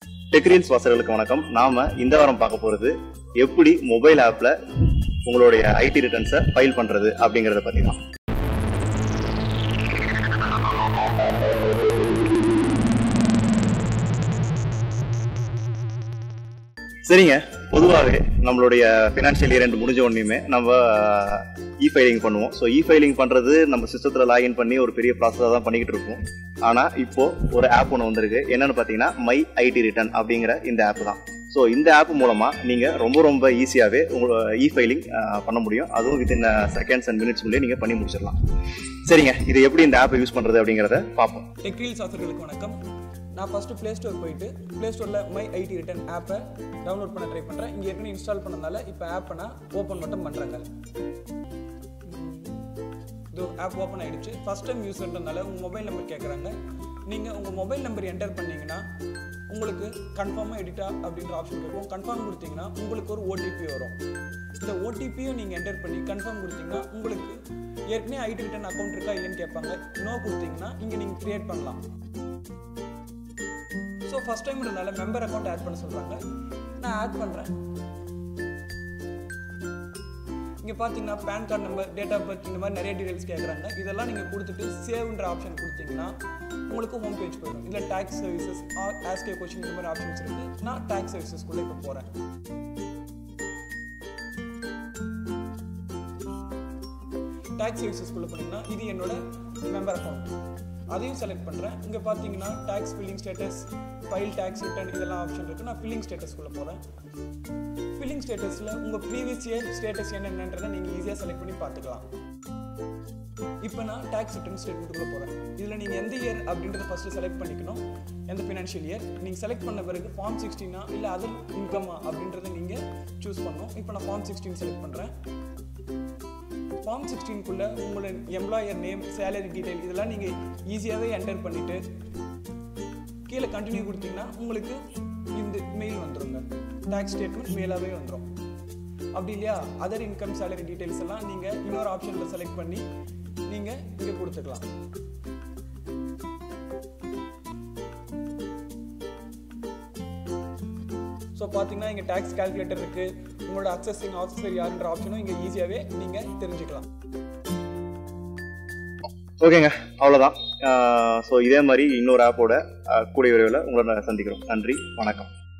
டெக்ரீன்ஸ் வாசகர்களுக்கு வணக்கம் நாம இந்த வாரம் பார்க்க போறது எப்படி மொபைல் ஆப்ல உங்களுடைய ஐடி ரிட்டர்ன்ஸை ஃபைல் பண்றது அப்படிங்கறத பத்தி தான் சரிங்க பொதுவாகவே நம்மளுடைய ஃபினான்ஷியல் இயர் ரெண்டு முடிஞ்ச உடனேயுமே நம்ம இ ஃபைலிங் பண்ணுவோம் ஸோ இ ஃபைலிங் பண்ணுறது நம்ம சிஸ்டத்தில் லாகின் பண்ணி ஒரு பெரிய ப்ராசஸாக தான் பண்ணிக்கிட்டு இருப்போம் ஆனால் இப்போ ஒரு ஆப் ஒன்று வந்திருக்கு என்னன்னு பார்த்தீங்கன்னா மை ஐடி ரிட்டர்ன் அப்படிங்கிற இந்த ஆப் தான் ஸோ இந்த ஆப் மூலமாக நீங்கள் ரொம்ப ரொம்ப ஈஸியாகவே உங்களோட இ ஃபைலிங் பண்ண முடியும் அதுவும் வித்தின் செகண்ட்ஸ் அண்ட் மினிட்ஸ்க்குள்ளே நீங்கள் பண்ணி முடிச்சிடலாம் சரிங்க இது எப்படி இந்த ஆப்பை யூஸ் பண்ணுறது அப்படிங்கிறத பார்ப்போம் டெக்ரீல் சாஃப்ட்வேர்களுக்கு வணக்கம் நான் ஃபஸ்ட்டு ப்ளே ஸ்டோர் போயிட்டு ப்ளே ஸ்டோரில் மை ஐடி ரிட்டர்ன் ஆப்பை டவுன்லோட் பண்ண ட்ரை பண்ணுறேன் இங்கே ஏற்கனவே இன்ஸ்டால் பண்ணதால இப்போ ஆப்பை நான் ஓப்பன் மட்டும் பண்ணுறேங்க இது ஆப் ஓப்பன் ஆயிடுச்சு ஃபஸ்ட் டைம் யூஸ்ன்றதுனால உங்கள் மொபைல் நம்பர் கேட்குறாங்க நீங்கள் உங்கள் மொபைல் நம்பர் என்டர் பண்ணீங்கன்னா உங்களுக்கு கன்ஃபார்மாக எடிட்டா அப்படின்ற ஆப்ஷன் இருக்கும் கன்ஃபார்ம் கொடுத்தீங்கன்னா உங்களுக்கு ஒரு ஓடிபி வரும் இந்த ஓடிபியும் நீங்கள் என்டர் பண்ணி கன்ஃபார்ம் கொடுத்தீங்கன்னா உங்களுக்கு ஏற்கனவே ஐடி ரிட்டர்ன் அக்கௌண்ட் இருக்கா இல்லைன்னு கேட்பாங்க நோ கொடுத்தீங்கன்னா இங்கே நீங்கள் க்ரியேட் பண்ணலாம் ஸோ ஃபஸ்ட் டைம்ன்றதுனால மெம்பர் அக்கௌண்ட் ஆட் பண்ண சொல்கிறாங்க நான் ஆட் பண்ணுறேன் இங்கே பார்த்தீங்கன்னா PAN card number date of birth இந்த மாதிரி நிறைய டீடைல்ஸ் கேட்குறாங்க இதெல்லாம் நீங்கள் கொடுத்துட்டு சேவ்ன்ற ஆப்ஷன் கொடுத்தீங்கன்னா உங்களுக்கு ஹோம் பேஜ் போயிடும் இதில் tax services or ask question இந்த மாதிரி ஆப்ஷன்ஸ் இருக்குது நான் டேக்ஸ் சர்வீசஸ்க்குள்ளே இப்போ போகிறேன் டேக்ஸ் சர்வீசஸ்க்குள்ளே போனீங்கன்னா இது என்னோட மெம்பர் அக்கௌண்ட் அதையும் செலக்ட் பண்ணுறேன் இங்கே பார்த்தீங்கன்னா tax filing status file tax return இதெல்லாம் ஆப்ஷன் இருக்குது நான் ஃபில்லிங் ஸ்டேட்டஸ்க்குள்ளே போகிறேன் ஃபில்லிங் ஸ்டேட்டஸில் உங்கள் ப்ரீவியஸ் இயர் ஸ்டேட்டஸ் என்னென்னன்றதை நீங்கள் ஈஸியாக செலக்ட் பண்ணி பார்த்துக்கலாம் இப்போ நான் டேக்ஸ் ரிட்டர்ன் ஸ்டேட்மெண்ட்டுக்குள்ளே போகிறேன் இதில் நீங்கள் எந்த இயர் அப்படின்றத ஃபஸ்ட்டு செலக்ட் பண்ணிக்கணும் எந்த ஃபினான்ஷியல் இயர் நீங்கள் செலக்ட் பண்ண பிறகு ஃபார்ம் சிக்ஸ்டீனா இல்லை அதர் இன்கம்மா அப்படின்றத நீங்கள் சூஸ் பண்ணணும் இப்போ நான் ஃபார்ம் சிக்ஸ்டீன் செலக்ட் பண்ணுறேன் ஃபார்ம் சிக்ஸ்டீன்குள்ளே உங்களோட எம்ப்ளாயர் நேம் சேலரி டீடைல் இதெல்லாம் நீங்கள் ஈஸியாகவே என்டர் பண்ணிவிட்டு கீழே கண்டினியூ கொடுத்தீங்கன்னா உங்களுக்கு இந்த மெயில் வந்துருங்க டேக்ஸ் ஸ்டேட்மெண்ட் மெயிலாகவே வந்துடும் அப்படி இல்லையா அதர் இன்கம் சேலரி டீடைல்ஸ் எல்லாம் நீங்கள் இன்னொரு ஆப்ஷனில் செலக்ட் பண்ணி நீங்கள் இங்கே கொடுத்துக்கலாம் ஸோ பார்த்தீங்கன்னா இங்கே டேக்ஸ் கால்குலேட்டர் இருக்குது உங்களோட அக்சஸிங் ஆஃபீஸர் யாருன்ற ஆப்ஷனும் இங்கே ஈஸியாகவே நீங்கள் தெரிஞ்சுக்கலாம் ஓகேங்க அவ்வளோதான் ஸோ இதே மாதிரி இன்னொரு ஆப்போட கூடிய விரைவில் உங்களை நான் சந்திக்கிறோம் நன்றி வணக்கம்